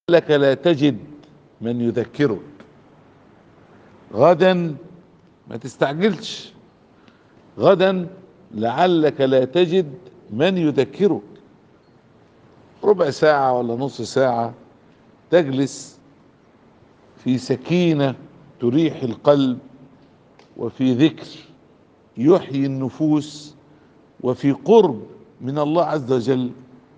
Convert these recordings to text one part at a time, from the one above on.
لك لا تجد من يذكرك غدا ما تستعجلش غدا لعلك لا تجد من يذكرك ربع ساعة ولا نص ساعة تجلس في سكينة تريح القلب وفي ذكر يحيي النفوس وفي قرب من الله عز وجل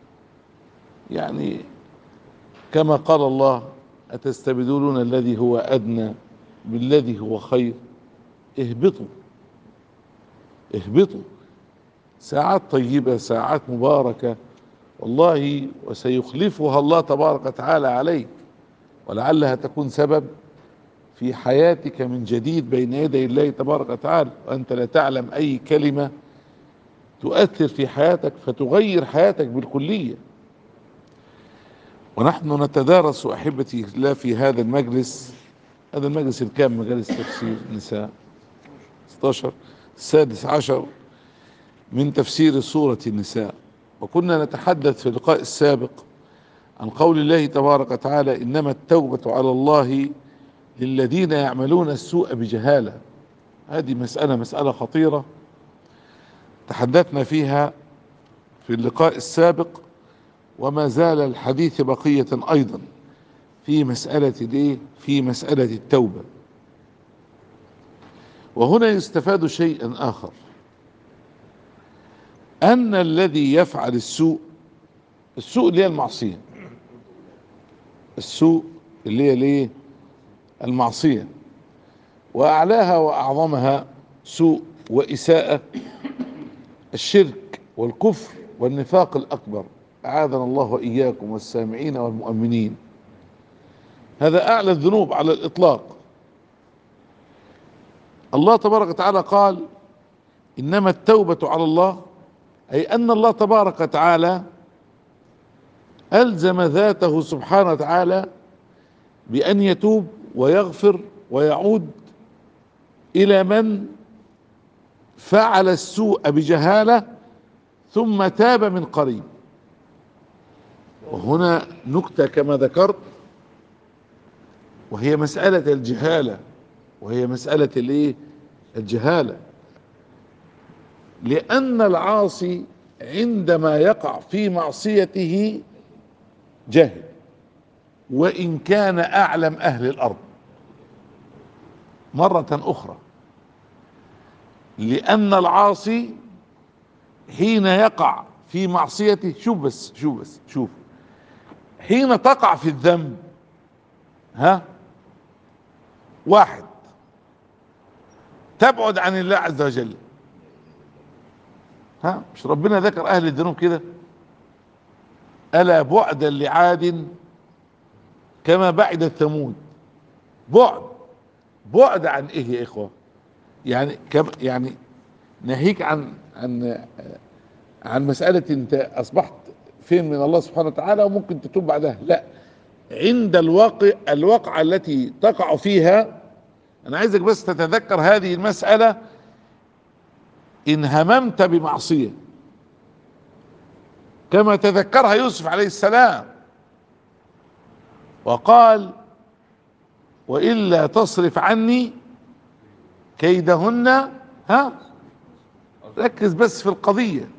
يعني كما قال الله أتستبدلون الذي هو أدنى بالذي هو خير اهبطوا اهبطوا ساعات طيبة ساعات مباركة والله وسيخلفها الله تبارك وتعالى عليك ولعلها تكون سبب في حياتك من جديد بين يدي الله تبارك وتعالى وأنت لا تعلم أي كلمة تؤثر في حياتك فتغير حياتك بالكليه ونحن نتدارس احبتي الله في هذا المجلس هذا المجلس الكام مجالس تفسير النساء 16 السادس عشر من تفسير سورة النساء وكنا نتحدث في اللقاء السابق عن قول الله تبارك وتعالى انما التوبة على الله للذين يعملون السوء بجهالة هذه مسألة مسألة خطيرة تحدثنا فيها في اللقاء السابق وما زال الحديث بقية ايضا في مسألة الايه في مسألة التوبة وهنا يستفاد شيئا اخر ان الذي يفعل السوء السوء اللي هي المعصية السوء اللي هي الايه المعصية واعلاها واعظمها سوء واساءة الشرك والكفر والنفاق الاكبر أعاذنا الله وإياكم والسامعين والمؤمنين هذا أعلى الذنوب على الإطلاق الله تبارك وتعالى قال إنما التوبة على الله أي أن الله تبارك وتعالى ألزم ذاته سبحانه وتعالى بأن يتوب ويغفر ويعود إلى من فعل السوء بجهالة ثم تاب من قريب وهنا نكتة كما ذكرت وهي مسألة الجهالة وهي مسألة الايه الجهالة لأن العاصي عندما يقع في معصيته جاهل وإن كان أعلم أهل الأرض مرة أخرى لأن العاصي حين يقع في معصيته شوف بس شوف بس شوف حين تقع في الذنب ها واحد تبعد عن الله عز وجل ها مش ربنا ذكر اهل الذنوب كده الا بعدا لعاد كما بعدت ثمود بعد بعد عن ايه يا اخوه يعني كم يعني ناهيك عن عن عن مساله انت اصبحت فين من الله سبحانه وتعالى وممكن تتوب بعدها لا عند الواقع الواقعة التي تقع فيها انا عايزك بس تتذكر هذه المسألة ان هممت بمعصية كما تذكرها يوسف عليه السلام وقال والا تصرف عني كيدهن ها ركز بس في القضيه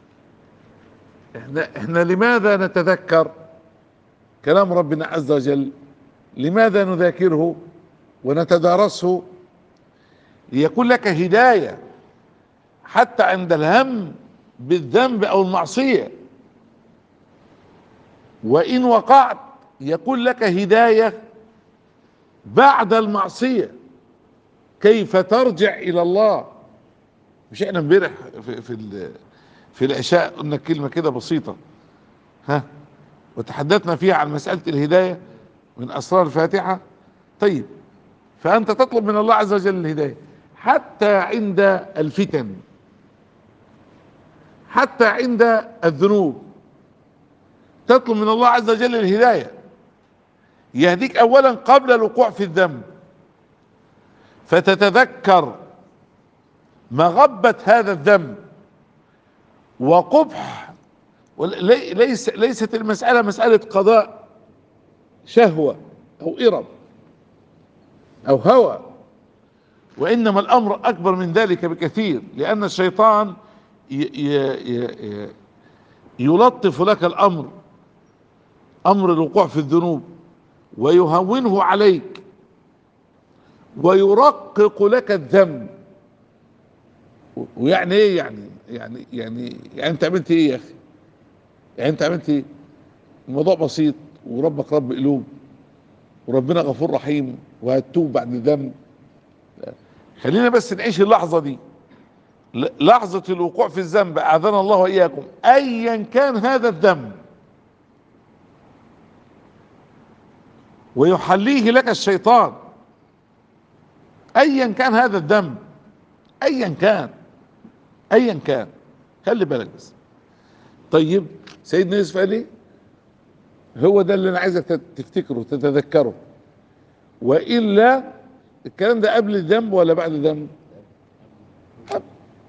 احنا احنا لماذا نتذكر كلام ربنا عز وجل لماذا نذاكره ونتدارسه ليكون لك هداية حتى عند الهم بالذنب او المعصية وان وقعت يكون لك هداية بعد المعصية كيف ترجع الى الله مش احنا امبارح في, في في العشاء قلنا كلمة كده بسيطة ها وتحدثنا فيها عن مسألة الهداية من أسرار الفاتحة طيب فأنت تطلب من الله عز وجل الهداية حتى عند الفتن حتى عند الذنوب تطلب من الله عز وجل الهداية يهديك أولا قبل الوقوع في الذنب فتتذكر مغبة هذا الذنب وقبح ليس ليست المسألة مسألة قضاء شهوة او ارب او هوى وانما الامر اكبر من ذلك بكثير لان الشيطان ي ي ي يلطف لك الامر امر الوقوع في الذنوب ويهونه عليك ويرقق لك الذنب ويعني ايه يعني يعني يعني يعني انت عملت ايه يا اخي يعني انت عملت ايه الموضوع بسيط وربك رب قلوب وربنا غفور رحيم وهتوب بعد ذنب خلينا بس نعيش اللحظة دي لحظة الوقوع في الذنب أعاذنا الله وإياكم أيا كان هذا الذنب ويحليه لك الشيطان أيا كان هذا الذنب أيا كان أيا كان خلي بالك بس طيب سيدنا يوسف قال ايه هو ده اللي انا عايزك تفتكره تتذكره والا الكلام ده قبل الذنب ولا بعد الذنب قبل.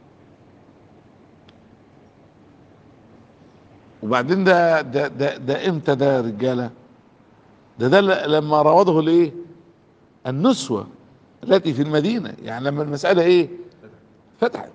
وبعدين ده ده ده, ده امتى ده يا رجاله ده ده لما راوده الايه النسوة التي في المدينة يعني لما المسألة ايه فتحت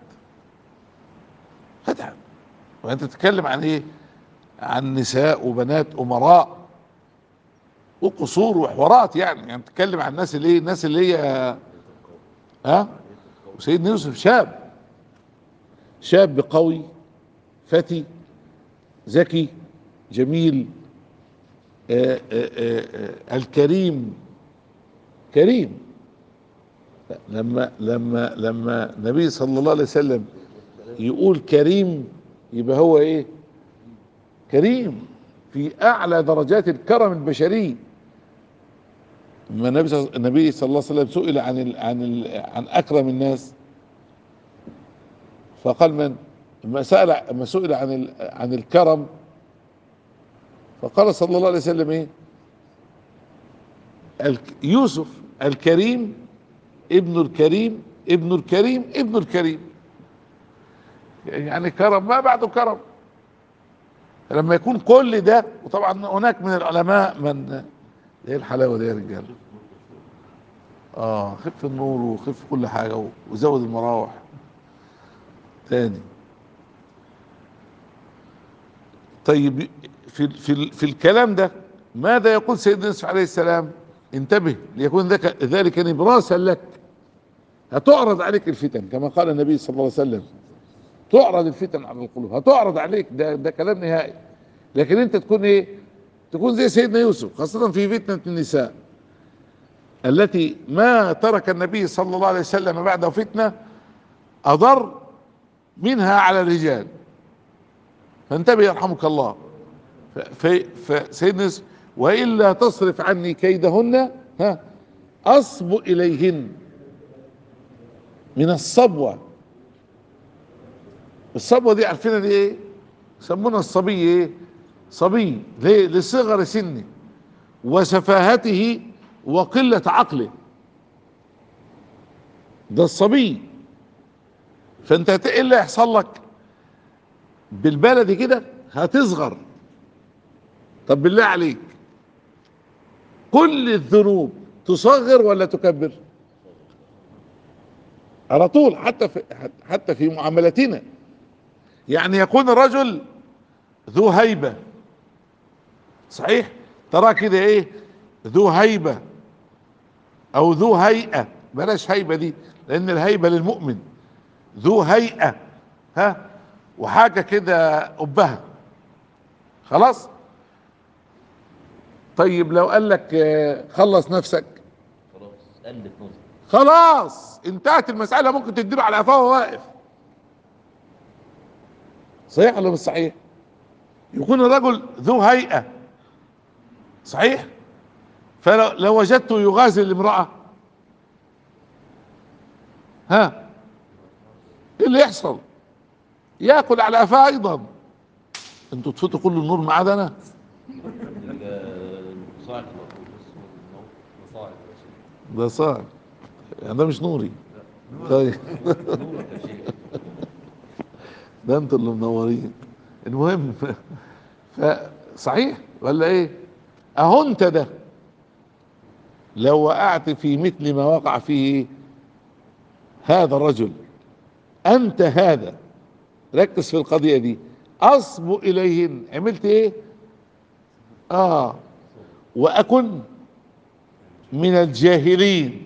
فتحت وانت تتكلم عن ايه عن نساء وبنات امراء وقصور وحوارات يعني يعني تتكلم عن الناس اللي ايه الناس اللي هي ها وسيدنا يوسف شاب شاب قوي فتي ذكي جميل آآ آآ آآ الكريم كريم لما لما لما النبي صلى الله عليه وسلم يقول كريم يبقى هو ايه كريم في اعلى درجات الكرم البشري لما النبي صلى النبي صلى الله عليه وسلم سئل عن ال عن ال عن اكرم الناس فقال من لما سأل لما سئل عن ال عن الكرم فقال صلى الله عليه وسلم ايه يوسف الكريم ابن الكريم ابن الكريم ابن الكريم يعني كرم ما بعده كرم لما يكون كل ده وطبعا هناك من العلماء من ايه الحلاوه دي يا رجاله اه خف النور وخف كل حاجه وزود المراوح تاني طيب في في في الكلام ده ماذا يقول سيدنا يوسف عليه السلام انتبه ليكون ذلك ذلك نبراسا لك هتعرض عليك الفتن كما قال النبي صلى الله عليه وسلم تعرض الفتن على القلوب هتعرض عليك ده ده كلام نهائي لكن انت تكون ايه تكون زي سيدنا يوسف خاصة في فتنة النساء التي ما ترك النبي صلى الله عليه وسلم بعده فتنة اضر منها على الرجال فانتبه يرحمك الله فسيدنا يوسف والا تصرف عني كيدهن ها اصب اليهن من الصبوه الصبوه دي عارفينها دي ايه يسمونها الصبي ايه صبي ليه لصغر سنه وسفاهته وقله عقله ده الصبي فانت ايه اللي هيحصل لك بالبلدي كده هتصغر طب بالله عليك كل الذنوب تصغر ولا تكبر على طول حتى في حتى في معاملتنا يعني يكون الرجل ذو هيبة صحيح ترى كده ايه ذو هيبة او ذو هيئة بلاش هيبة دي لان الهيبة للمؤمن ذو هيئة ها وحاجة كده أبها خلاص طيب لو قال لك خلص نفسك خلاص قلت نظر خلاص انتهت المسألة ممكن تديله على قفاه وهو واقف صحيح ولا مش صحيح يكون الرجل ذو هيئة صحيح فلو لو وجدته يغازل الامرأة ها ايه اللي يحصل ياكل على قفاه ايضا انتوا تفوتوا كل النور ما عدا انا المصاعد المفروض اسمه مصاعد ده صعب يعني ده مش نوري طيب نور كشيء ده انتوا اللي منورين المهم فصحيح ولا ايه اهو انت ده لو وقعت في مثل ما وقع فيه هذا الرجل انت هذا ركز في القضية دي اصبو اليهن عملت ايه اه واكن من الجاهلين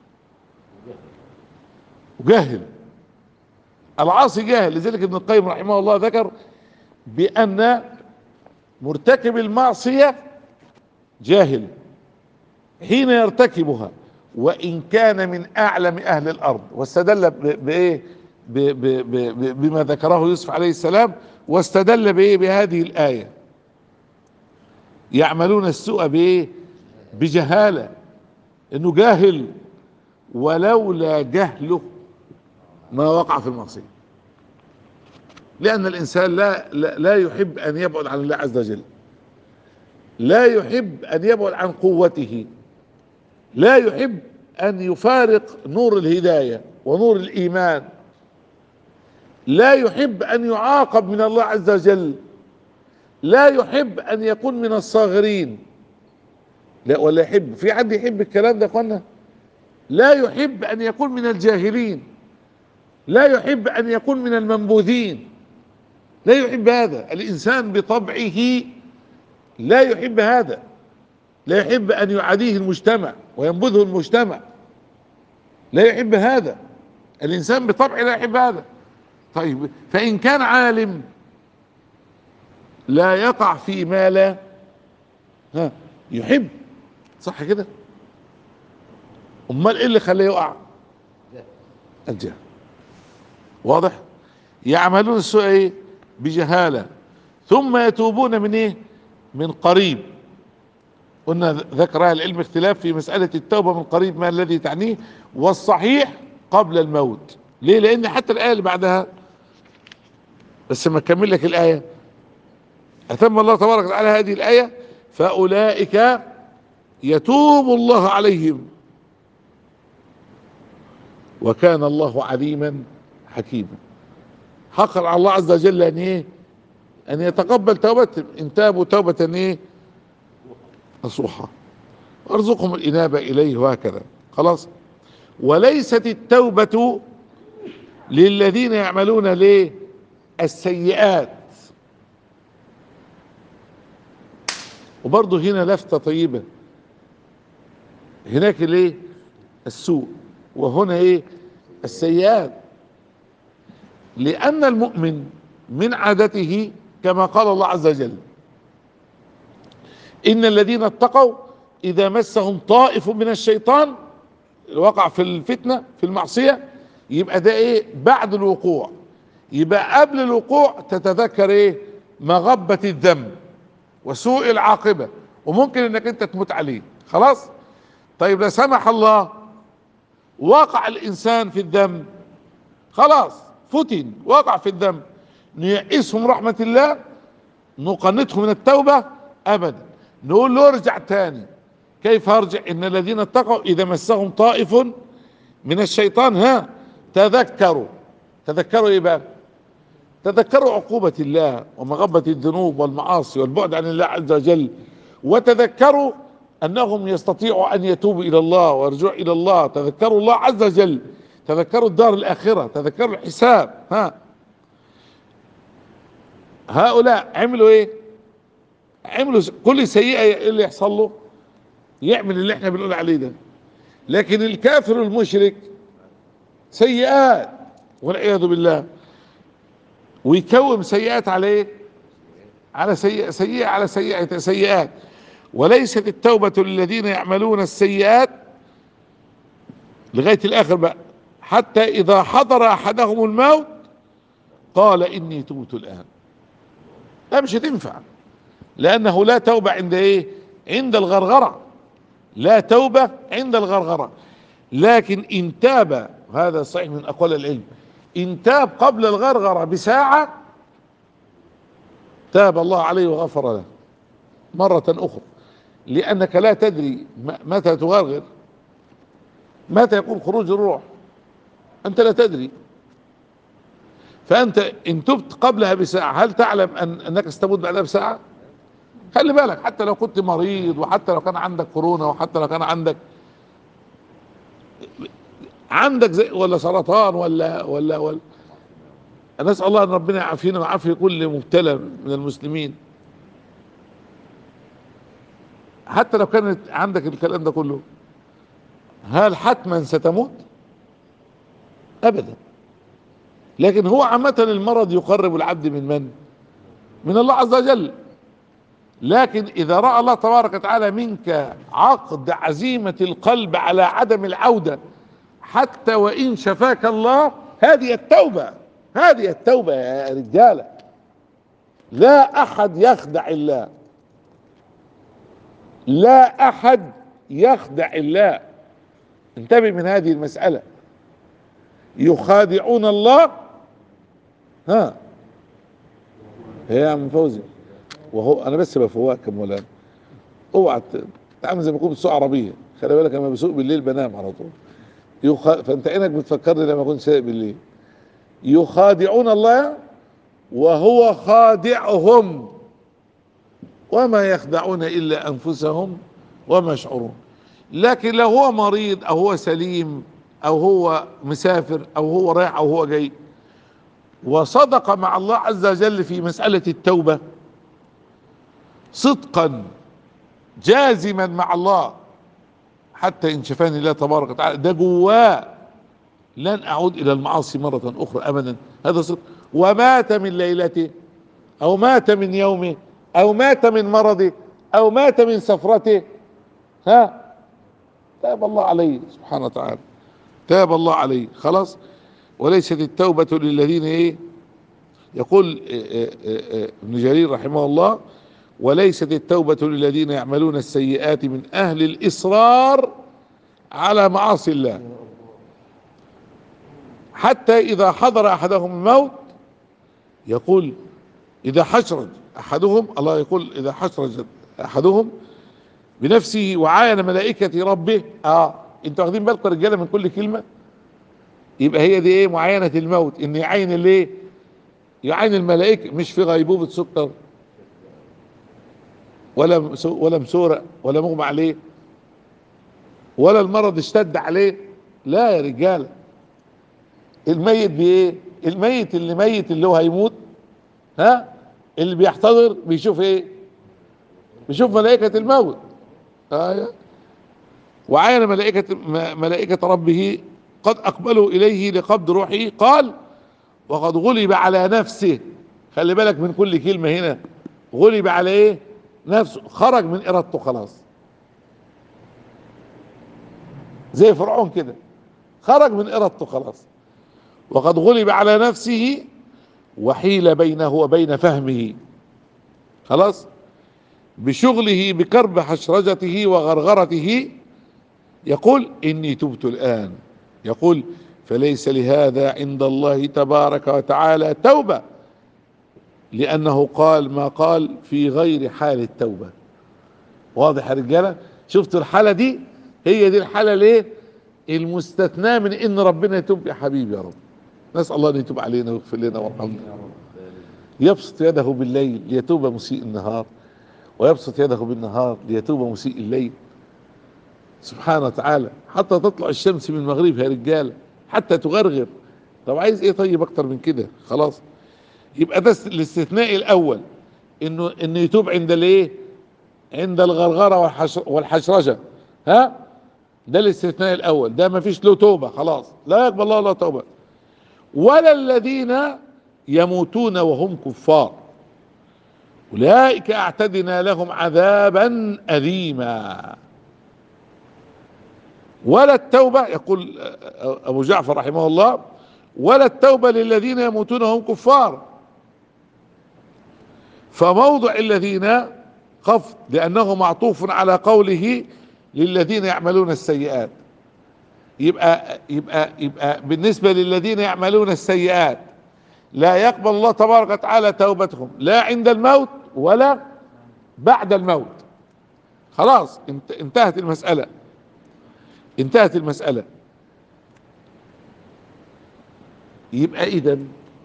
جاهل العاصي جاهل لذلك ابن القيم رحمه الله ذكر بان مرتكب المعصية جاهل حين يرتكبها وان كان من اعلم اهل الارض واستدل ب- بايه ب- ب- ب- بما ذكره يوسف عليه السلام واستدل بايه بهذه الايه يعملون السوء بايه بجهاله انه جاهل ولولا جهله ما وقع في المعصيه لان الانسان لا لا, لا يحب ان يبعد عن الله عز وجل لا يحب ان يبعد عن قوته لا يحب ان يفارق نور الهدايه ونور الايمان لا يحب ان يعاقب من الله عز وجل لا يحب ان يكون من الصاغرين لا ولا يحب في حد يحب الكلام ده يا اخوانا لا يحب ان يكون من الجاهلين لا يحب ان يكون من المنبوذين لا يحب هذا الانسان بطبعه لا يحب هذا لا يحب ان يعاديه المجتمع وينبذه المجتمع لا يحب هذا الانسان بطبعه لا يحب هذا طيب فان كان عالم لا يقع في ما لا ها يحب صح كده امال ايه اللي خلاه يقع الجهل واضح يعملون السوء ايه بجهاله ثم يتوبون من ايه من قريب قلنا ذكر اهل العلم اختلاف في مساله التوبه من قريب ما الذي تعنيه والصحيح قبل الموت ليه لان حتى الايه اللي بعدها بس ما اكمل لك الايه اتم الله تبارك وتعالى هذه الايه فاولئك يتوب الله عليهم وكان الله عليما حكيما حقا على الله عز وجل ان ايه ان يتقبل توبتهم ان تابوا توبة ايه نصوحة وارزقهم الانابة اليه وهكذا خلاص وليست التوبة للذين يعملون ليه السيئات وبرضه هنا لفتة طيبة هناك ليه السوء وهنا ايه السيئات لان المؤمن من عادته كما قال الله عز وجل ان الذين اتقوا اذا مسهم طائف من الشيطان وقع في الفتنة في المعصية يبقى ده ايه بعد الوقوع يبقى قبل الوقوع تتذكر ايه مغبة الذنب وسوء العاقبة وممكن انك انت تموت عليه خلاص طيب لا سمح الله وقع الانسان في الذنب خلاص فتن وقع في الذنب نيئسه من رحمة الله نقنطه من التوبة ابدا نقول له ارجع تاني كيف ارجع ان الذين اتقوا اذا مسهم طائف من الشيطان ها تذكروا تذكروا ايه بقى تذكروا عقوبة الله ومغبة الذنوب والمعاصي والبعد عن الله عز وجل وتذكروا انهم يستطيعوا ان يتوبوا الى الله ويرجعوا الى الله تذكروا الله عز وجل تذكروا الدار الاخرة تذكروا الحساب ها هؤلاء عملوا ايه عملوا س- كل سيئة ايه اللي يحصل له يعمل اللي احنا بنقول عليه ده لكن الكافر المشرك سيئات والعياذ بالله ويكوم سيئات على ايه على سيئة سيئة على سيئة سيئات وليست التوبة للذين يعملون السيئات لغاية الاخر بقى حتى اذا حضر احدهم الموت قال اني تبت الان لا مش هتنفع لانه لا توبة عند ايه عند الغرغرة لا توبة عند الغرغرة لكن ان تاب هذا صحيح من اقوال العلم ان تاب قبل الغرغرة بساعة تاب الله عليه وغفر له مرة اخرى لانك لا تدري م- متى تغرغر متى يكون خروج الروح انت لا تدري فانت ان تبت قبلها بساعة هل تعلم ان انك ستموت بعدها بساعة خلي بالك حتى لو كنت مريض وحتى لو كان عندك كورونا وحتى لو كان عندك عندك زي ولا سرطان ولا ولا ولا نسأل الله ان ربنا يعافينا ويعافي كل مبتلى من المسلمين حتى لو كانت عندك الكلام ده كله هل حتما ستموت ابدا لكن هو عامة المرض يقرب العبد من من من الله عز وجل لكن اذا رأى الله تبارك وتعالى منك عقد عزيمة القلب على عدم العودة حتى وان شفاك الله هذه التوبة هذه التوبة يا رجالة لا احد يخدع الله لا احد يخدع الله انتبه من هذه المسألة يخادعون الله ها هي يا عم فوزي وهو انا بس بفوقك يا مولانا اوعى ت- تعمل زي ما اكون بتسوق عربيه خلي بالك لما بسوق بالليل بنام على طول يخ... فانت عينك بتفكرني لما اكون سايق بالليل يخادعون الله وهو خادعهم وما يخدعون الا انفسهم وما يشعرون لكن لو هو مريض او هو سليم او هو مسافر او هو رايح او هو جاي وصدق مع الله عز وجل في مسألة التوبة صدقا جازما مع الله حتى ان شفاني الله تبارك وتعالى ده جواه لن اعود الى المعاصي مرة اخرى ابدا هذا صدق ومات من ليلته او مات من يومه او مات من مرضه او مات من سفرته ها تاب الله عليه سبحانه وتعالى تاب الله عليه خلاص وليست التوبة للذين ايه يقول آه، آه، آه، ابن جرير رحمه الله وليست التوبة للذين يعملون السيئات من اهل الاصرار على معاصي الله حتى اذا حضر احدهم الموت يقول اذا حشرج احدهم الله يقول اذا حشرج احدهم بنفسه وعاين ملائكة ربه اه انتوا واخدين بالكم يا رجاله من كل كلمة يبقى هي دي ايه معاينة الموت ان يعين الايه يعين الملائكة مش في غيبوبة سكر ولا مسو- ولا مسورة ولا مغمى عليه ولا المرض اشتد عليه لا يا رجاله الميت بايه الميت اللي ميت اللي هو هيموت ها اللي بيحتضر بيشوف ايه بيشوف ملائكة الموت آية وعاين ملائكة م- ملائكة ربه قد أقبلوا إليه لقبض روحه قال وقد غلب على نفسه خلي بالك من كل كلمة هنا غلب على إيه نفسه خرج من إرادته خلاص زي فرعون كده خرج من إرادته خلاص وقد غلب على نفسه وحيل بينه وبين فهمه خلاص بشغله بكرب حشرجته وغرغرته يقول اني تبت الان يقول فليس لهذا عند الله تبارك وتعالى توبة لانه قال ما قال في غير حال التوبة واضح يا رجالة شفتوا الحالة دي هي دي الحالة ليه المستثناة من ان ربنا يتوب يا حبيبي يا رب نسأل الله ان يتوب علينا ويغفر لنا ويرحمنا يبسط يده بالليل ليتوب مسيء النهار ويبسط يده بالنهار ليتوب مسيء الليل سبحانه وتعالى حتى تطلع الشمس من المغرب يا رجال حتى تغرغر طب عايز ايه طيب اكتر من كده خلاص يبقى ده الاستثناء الاول انه انه يتوب عند الايه عند الغرغره والحشر والحشرجه ها ده الاستثناء الاول ده ما فيش له توبه خلاص لا يقبل الله له توبه ولا الذين يموتون وهم كفار اولئك اعتدنا لهم عذابا اليما ولا التوبه يقول ابو جعفر رحمه الله ولا التوبه للذين يموتون وهم كفار فموضع الذين خفض لانه معطوف على قوله للذين يعملون السيئات يبقى يبقى يبقى بالنسبه للذين يعملون السيئات لا يقبل الله تبارك وتعالى توبتهم لا عند الموت ولا بعد الموت خلاص انت انتهت المسألة انتهت المسألة يبقى اذا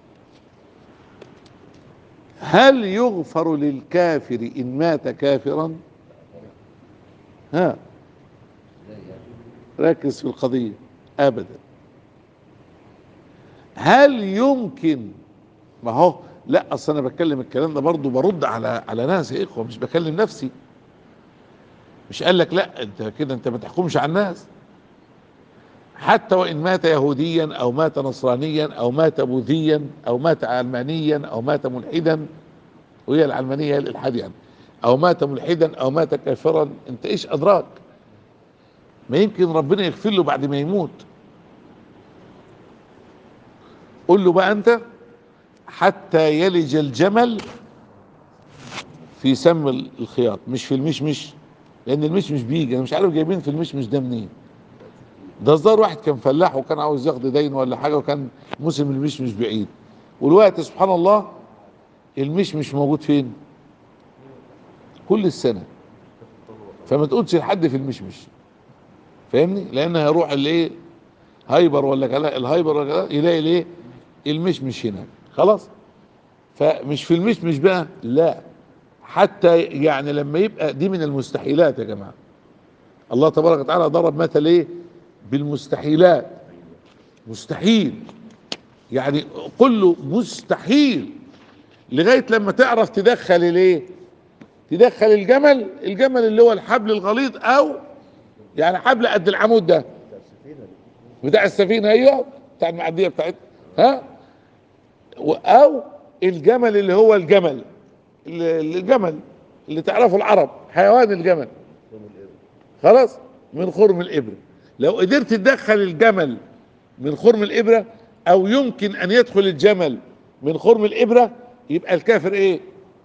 هل يغفر للكافر ان مات كافرا ها ركز في القضية ابدا هل يمكن ما هو لا اصل انا بتكلم الكلام ده برضه برد على على ناس يا اخوه مش بكلم نفسي مش قال لك لا انت كده انت ما تحكمش على الناس حتى وان مات يهوديا او مات نصرانيا او مات بوذيا او مات علمانيا او مات ملحدا وهي العلمانيه هي الالحاد يعني او مات ملحدا او مات كافرا انت ايش ادراك ما يمكن ربنا يغفر له بعد ما يموت قول له بقى انت حتى يلج الجمل في سم الخياط مش في المشمش لان المشمش بيجي انا مش عارف جايبين في المشمش ده منين ده الظاهر واحد كان فلاح وكان عاوز ياخد دين ولا حاجه وكان موسم المشمش بعيد والوقت سبحان الله المشمش موجود فين كل السنه فما تقولش لحد في المشمش فاهمني لان هيروح الايه هايبر ولا كلا الهايبر ولا كلا يلاقي الايه المشمش هنا خلاص فمش في المشمش بقى لا حتى يعني لما يبقى دي من المستحيلات يا جماعه الله تبارك وتعالى ضرب مثل ايه بالمستحيلات مستحيل يعني كله مستحيل لغايه لما تعرف تدخل الايه تدخل الجمل الجمل اللي هو الحبل الغليظ او يعني حبل قد العمود ده بتاع السفينه ايوه بتاع المعديه بتاعتها ها و- او الجمل اللي هو الجمل ال- الجمل اللي تعرفه العرب حيوان الجمل خلاص من خرم الابره لو قدرت تدخل الجمل من خرم الابره او يمكن ان يدخل الجمل من خرم الابره يبقى الكافر ايه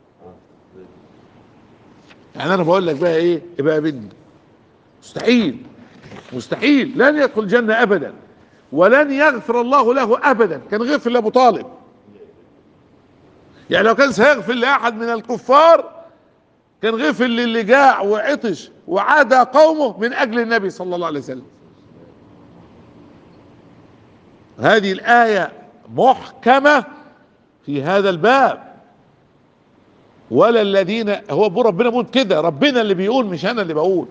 يعني انا بقول لك بقى ايه ابقى بني مستحيل مستحيل لن يدخل الجنه ابدا ولن يغفر الله له ابدا كان غفر لابو طالب يعني لو كان سيغفر لاحد من الكفار كان غفر للي جاع وعطش وعاد قومه من اجل النبي صلى الله عليه وسلم هذه الايه محكمه في هذا الباب ولا الذين هو بو ربنا بيقول كده ربنا اللي بيقول مش انا اللي بقول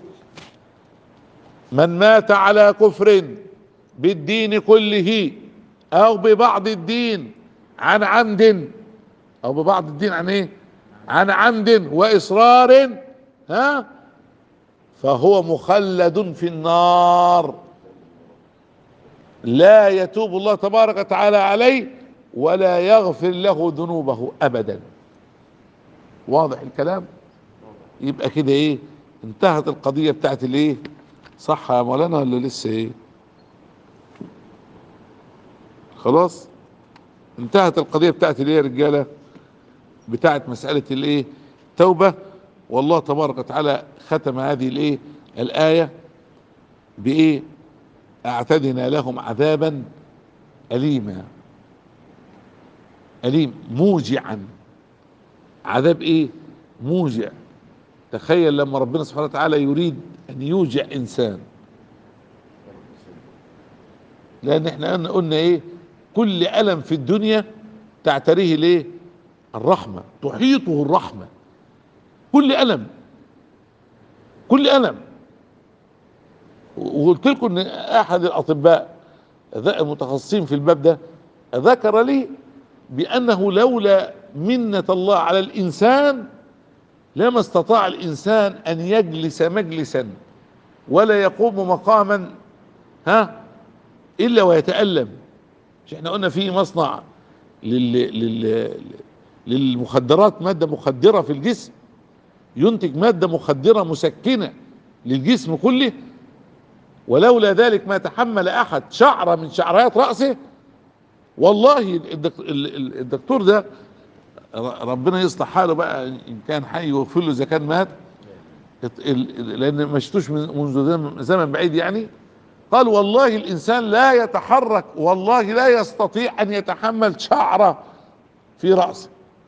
من مات على كفر بالدين كله او ببعض الدين عن عمد او ببعض الدين عن ايه عن عمد واصرار ها فهو مخلد في النار لا يتوب الله تبارك وتعالى عليه ولا يغفر له ذنوبه ابدا واضح الكلام يبقى كده ايه انتهت القضية بتاعت الايه صح يا مولانا ولا لسه ايه خلاص انتهت القضية بتاعت الايه يا رجالة بتاعت مسألة الايه توبة والله تبارك وتعالى ختم هذه الايه الآية بايه اعتدنا لهم عذابا أليما أليم موجعا عذاب ايه موجع تخيل لما ربنا سبحانه وتعالى يريد ان يوجع انسان لان احنا قلنا, قلنا ايه كل الم في الدنيا تعتريه ليه الرحمه تحيطه الرحمه كل الم كل الم وقلت لكم ان احد الاطباء المتخصصين في الباب ده ذكر لي بانه لولا منة الله على الانسان لما استطاع الانسان ان يجلس مجلسا ولا يقوم مقاما ها الا ويتألم مش احنا قلنا في مصنع لل... لل... للمخدرات مادة مخدرة في الجسم ينتج مادة مخدرة مسكنة للجسم كله ولولا ذلك ما تحمل احد شعرة من شعرات رأسه والله الدك- الدكتور ده ربنا يصلح حاله بقى ان كان حي يغفر له اذا كان مات ات- ال- ال- لان ما شفتوش من- منذ زمن- زمن بعيد يعني قال والله الانسان لا يتحرك والله لا يستطيع ان يتحمل شعره في راسه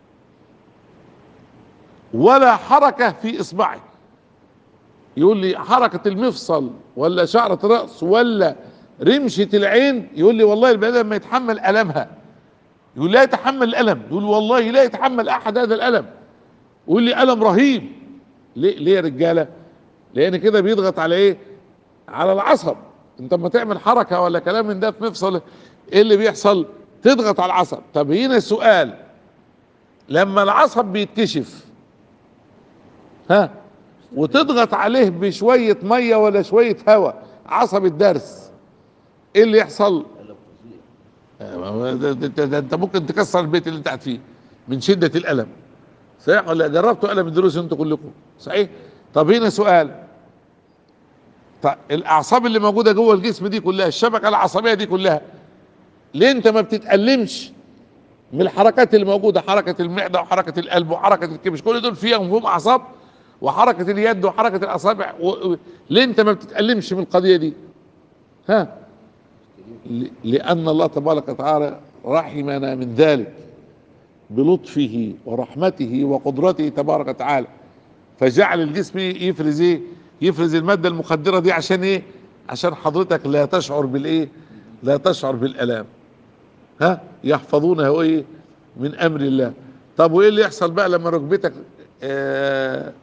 ولا حركه في اصبعه يقول لي حركه المفصل ولا شعره راس ولا رمشه العين يقول لي والله البني ادم ما يتحمل المها يقول لا يتحمل الالم يقول والله لا يتحمل احد هذا الالم يقول لي الم رهيب ليه ليه يا رجاله لان كده بيضغط على ايه على العصب انت لما تعمل حركه ولا كلام من ده في مفصل ايه اللي بيحصل تضغط على العصب طب هنا السؤال لما العصب بيتكشف ها وتضغط عليه بشوية مية ولا شوية هواء عصب الدرس ايه اللي يحصل قلب فظيع آه، ده, ده, ده, ده انت ممكن تكسر البيت اللي انت قاعد فيه من شدة الألم صحيح ولا جربتوا ألم الدروس انتوا كلكم صحيح طب هنا سؤال طب الأعصاب اللي موجودة جوه الجسم دي كلها الشبكة العصبية دي كلها ليه انت ما بتتألمش من الحركات اللي موجودة حركة المعدة وحركة القلب وحركة الكبش كل دول فيهم فيهم أعصاب وحركة اليد وحركة الأصابع و... و- ليه انت ما بتتألمش من القضية دي ها ل- لأن الله تبارك وتعالى رحمنا من ذلك بلطفه ورحمته وقدرته تبارك وتعالى فجعل الجسم يفرز ايه يفرز المادة المخدرة دي عشان ايه عشان حضرتك لا تشعر بالايه لا تشعر بالالام ها يحفظونه ايه من امر الله طب وايه اللي يحصل بقى لما ركبتك آه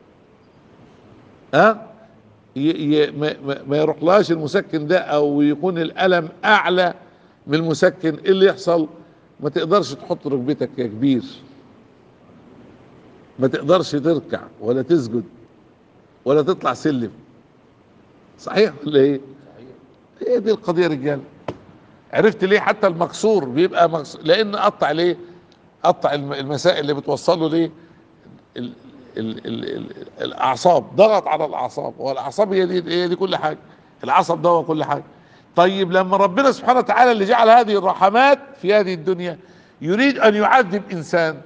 ها ي- ي- ما, ما- ما يروحلاش المسكن ده او يكون الالم اعلى من المسكن ايه اللي يحصل ما تقدرش تحط ركبتك يا كبير ما تقدرش تركع ولا تسجد ولا تطلع سلم صحيح ولا ايه صحيح هي دي القضيه يا رجال عرفت ليه حتى المكسور بيبقى مكسور لان قطع ليه قطع الم- المسائل اللي بتوصله ليه ال ال ال ال الاعصاب ضغط على الاعصاب والاعصاب هي دي هي دي كل حاجه العصب ده هو كل حاجه طيب لما ربنا سبحانه وتعالى اللي جعل هذه الرحمات في هذه الدنيا يريد ان يعذب انسان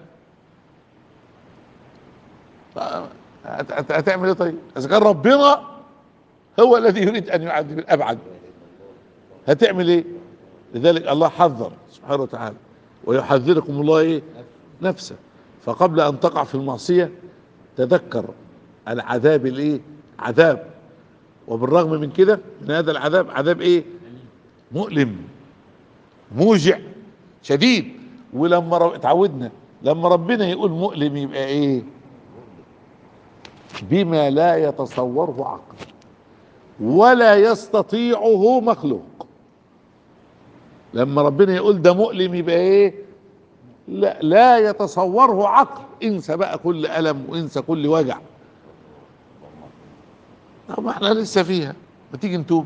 ف- هت- هت- هتعمل ايه طيب اذا كان ربنا هو الذي يريد ان يعذب الابعد هتعمل ايه لذلك الله حذر سبحانه وتعالى ويحذركم الله ايه نفسه فقبل ان تقع في المعصيه تذكر العذاب الايه عذاب وبالرغم من كده من هذا العذاب عذاب ايه مؤلم موجع شديد ولما رب... اتعودنا لما ربنا يقول مؤلم يبقى ايه بما لا يتصوره عقل ولا يستطيعه مخلوق لما ربنا يقول ده مؤلم يبقى ايه لا لا يتصوره عقل انسى بقى كل الم وانسى كل وجع طب ما احنا لسه فيها ما تيجي نتوب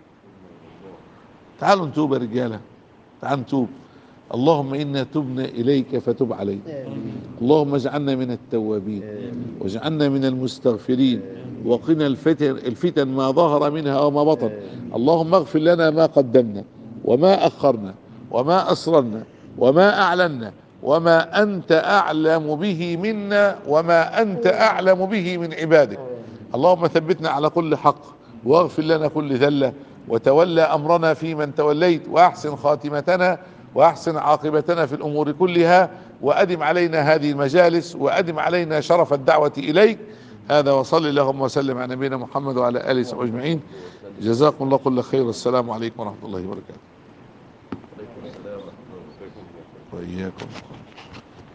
تعالوا نتوب يا رجاله تعالوا نتوب اللهم انا تبنا اليك فتب علينا اللهم اجعلنا من التوابين واجعلنا من المستغفرين وقنا الفتن الفتن ما ظهر منها وما بطن اللهم اغفر لنا ما قدمنا وما اخرنا وما اسررنا وما اعلنا وما انت اعلم به منا وما انت اعلم به من عبادك اللهم ثبتنا على كل حق واغفر لنا كل ذله وتولى امرنا في من توليت واحسن خاتمتنا واحسن عاقبتنا في الامور كلها وادم علينا هذه المجالس وادم علينا شرف الدعوه اليك هذا وصل اللهم وسلم على نبينا محمد وعلى اله وصحبه اجمعين جزاكم الله كل خير والسلام عليكم ورحمه الله وبركاته عليكم السلام ورحمه الله وبركاته واياكم